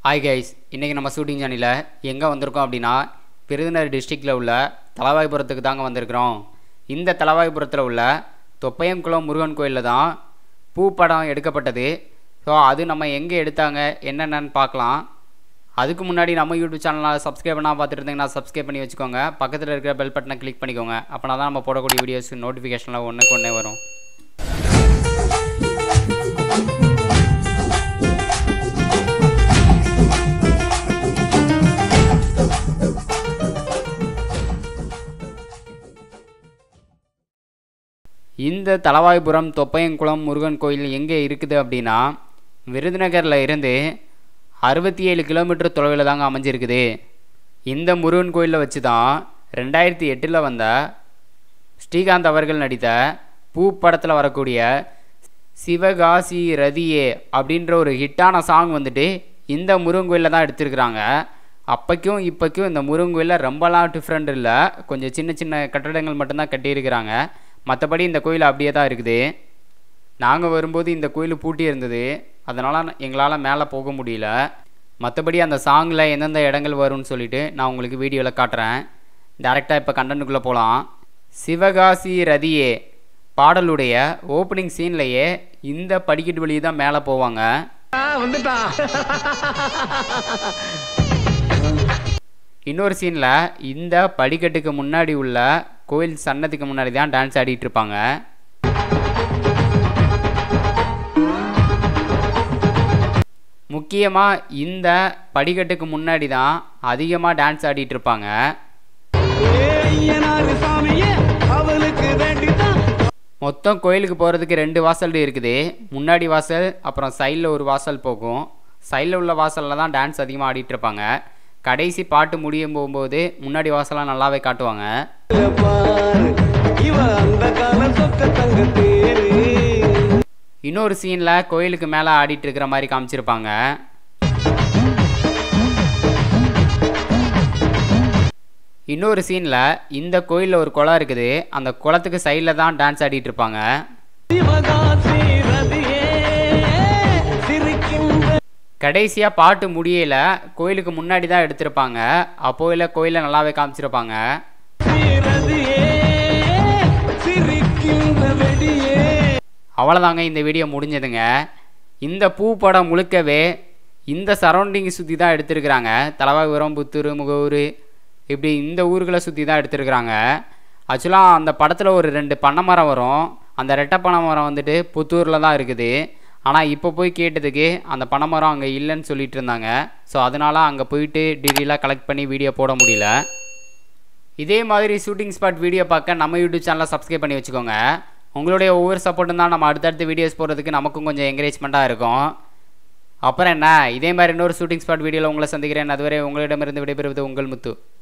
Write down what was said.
hi guys இன்றைக்கி நம்ம shooting சேனலில் எங்கே வந்திருக்கோம் அப்படின்னா விருதுநகர் டிஸ்ட்ரிக்டில் உள்ள தலவாய்புரத்துக்கு தாங்க வந்திருக்கிறோம் இந்த தலவாய்புரத்தில் உள்ள தொப்பையங்குளம் முருகன் கோயிலில் தான் பூ படம் எடுக்கப்பட்டது ஸோ அது நம்ம எங்கே எடுத்தாங்க என்னென்னு பார்க்கலாம் அதுக்கு முன்னாடி நம்ம யூடியூப் சேனலில் சப்ஸ்கிரைப் பண்ணால் பார்த்துட்டு இருந்தீங்கன்னா சப்ஸ்கிரைப் பண்ணி வச்சுக்கோங்க பக்கத்தில் இருக்கிற பெல் பட்டனை கிளிக் பண்ணிக்கோங்க அப்போனா தான் நம்ம போடக்கூடிய வீடியோஸ் நோட்டிஃபிகேஷனில் ஒன்றுக்கு ஒன்றே வரும் இந்த தலவாய்புரம் தொப்பையங்குளம் முருகன் கோயில் எங்கே இருக்குது அப்படின்னா விருதுநகரில் இருந்து அறுபத்தி ஏழு கிலோமீட்டர் தொலைவில் தாங்க அமைஞ்சிருக்குது இந்த முருகன் கோயிலில் வச்சு தான் ரெண்டாயிரத்தி எட்டில் வந்த ஸ்ரீகாந்த் அவர்கள் நடித்த பூ படத்தில் வரக்கூடிய சிவகாசி ரதியே அப்படின்ற ஒரு ஹிட்டான சாங் வந்துட்டு இந்த முருகன் கோயிலில் தான் எடுத்திருக்கிறாங்க அப்போக்கும் இப்போக்கும் இந்த முருகன் கோயிலில் ரொம்பலாம் டிஃப்ரெண்ட் இல்லை கொஞ்சம் சின்ன சின்ன கட்டடங்கள் மட்டும்தான் கட்டியிருக்கிறாங்க மற்றபடி இந்த கோயில் அப்படியே தான் இருக்குது நாங்கள் வரும்போது இந்த கோயில் பூட்டி இருந்தது அதனால் எங்களால் மேலே போக முடியல மற்றபடி அந்த சாங்கில் எந்தெந்த இடங்கள் வரும்னு சொல்லிட்டு நான் உங்களுக்கு வீடியோவில் காட்டுறேன் டேரெக்டாக இப்போ கண்டனுக்குள்ளே போகலாம் சிவகாசி ரதியே பாடலுடைய ஓப்பனிங் சீன்லேயே இந்த படிக்கட்டு வழி தான் மேலே போவாங்க வந்துட்டான் இன்னொரு சீனில் இந்த படிக்கட்டுக்கு முன்னாடி உள்ள கோயில் சன்னதிக்கு முன்னாடி தான் டான்ஸ் ஆடிட்டு இருப்பாங்க முக்கியமாக இந்த படிக்கட்டுக்கு முன்னாடி தான் அதிகமாக டான்ஸ் ஆடிட்டு இருப்பாங்க ஏய்யனாரு சாமியே அவளுக்கு வேண்டிதான் மொத்தம் கோயிலுக்கு போகிறதுக்கு ரெண்டு வாசல் இருக்குது முன்னாடி வாசல் அப்புறம் சைடில் ஒரு வாசல் போகும் சைடில் உள்ள வாசலில் தான் டான்ஸ் அதிகமாக ஆடிட்டு இருப்பாங்க கடைசி பாட்டு முடியும் போகும்போது முன்னாடி வாசலாம் நல்லாவே காட்டுவாங்க பாரு இவ அந்த கால சொக்க தங்க தேரு இன்னொரு சீனில் கோயிலுக்கு மேலே ஆடிட்டு இருக்கிற மாதிரி காமிச்சிருப்பாங்க இன்னொரு சீனில் இந்த கோயிலில் ஒரு குளம் இருக்குது அந்த குளத்துக்கு சைடில் தான் டான்ஸ் ஆடிட்டு இருப்பாங்க சிவகாசி ரதியே சிரிக்கின்ற கடைசியாக பாட்டு முடியல கோயிலுக்கு முன்னாடி தான் எடுத்திருப்பாங்க அப்போ இல்லை கோயிலில் நல்லாவே காமிச்சிருப்பாங்க ரதியே சிரிக்கின்ற வெடியே அவ்வளோதாங்க இந்த வீடியோ முடிஞ்சதுங்க இந்த பூ படம் முழுக்கவே இந்த சரௌண்டிங் சுற்றி தான் எடுத்திருக்கிறாங்க தலவாபுரம் புத்தூர் முகூர் இப்படி இந்த ஊர்களை சுற்றி தான் எடுத்திருக்கிறாங்க ஆக்சுவலாக அந்த படத்தில் ஒரு ரெண்டு பண்ணை மரம் வரும் அந்த ரெட்டை பனை மரம் வந்துட்டு புத்தூரில் தான் இருக்குது ஆனால் இப்போ போய் கேட்டதுக்கு அந்த பனை மரம் அங்கே இல்லைன்னு சொல்லிட்டு இருந்தாங்க ஸோ அதனால் அங்கே போயிட்டு டீட்டெயிலாக கலெக்ட் பண்ணி வீடியோ போட முடியல இதே மாதிரி ஷூட்டிங் ஸ்பாட் வீடியோ பார்க்க நம்ம யூடியூப் சேனலை சப்ஸ்கிரைப் பண்ணி வச்சுக்கோங்க உங்களுடைய ஒவ்வொரு சப்போர்ட்டும் தான் நம்ம அடுத்தடுத்த வீடியோஸ் போடுறதுக்கு நமக்கும் கொஞ்சம் என்கரேஜ்மெண்ட்டாக இருக்கும் அப்புறம் என்ன இதே மாதிரி இன்னொரு ஷூட்டிங் ஸ்பாட் வீடியோவில் உங்களை சந்திக்கிறேன் அதுவரை உங்களிடமிருந்து விடைபெறுவது உங்கள் முத்து